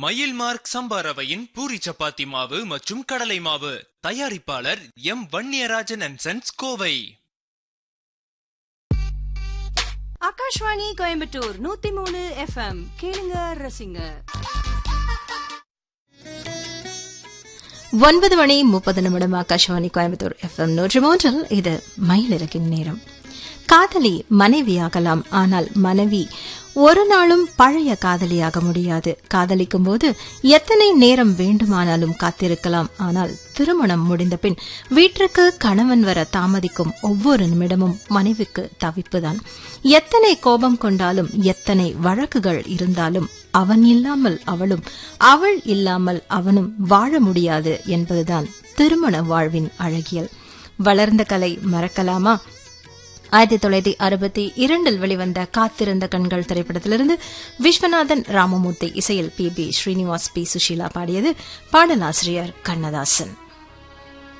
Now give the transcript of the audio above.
மயில் மார்க் சம்பா ரவையின் பூரி சப்பாத்தி மாவு மற்றும் கடலை மாவு தயாரிப்பாளர் M Vanniyarajan and sons Kovai Akashvani Coimbatore நூத்தி மூணு எஃப்எம் கேளுங்க ரசிங்க ஒன்பது மணி முப்பது நிமிடம் ஆகாஷவாணி கோயம்புத்தூர் எஃப்எம் நூற்றி மூன்றில் இது மயிலிறக்கின் நேரம் காதலி மனைவியாகலாம் ஆனால் மனைவி ஒரு நாளும் பழைய காதலியாக முடியாது காதலிக்கும் போது எத்தனை நேரம் வேண்டுமானாலும் காத்திருக்கலாம் ஆனால் திருமணம் முடிந்த பின் வீட்டிற்கு கணவன் வர தாமதிக்கும் ஒவ்வொரு நிமிடமும் மனைவிக்கு தவிப்புதான் எத்தனை கோபம் கொண்டாலும் எத்தனை வழக்குகள் இருந்தாலும் அவன் இல்லாமல் அவளும் அவள் இல்லாமல் அவனும் வாழ முடியாது என்பதுதான் திருமண வாழ்வின் அழகியல் வளர்ந்த கலை மறக்கலாமா ஆயிரத்தி தொள்ளாயிரத்தி அறுபத்தி இரண்டில் வெளிவந்த காத்திருந்த கண்கள் திரைப்படத்திலிருந்து விஸ்வநாதன் ராமமூர்த்தி இசையில் P B Srinivas P Susheela பாடியது பாடலாசிரியர் கண்ணதாசன்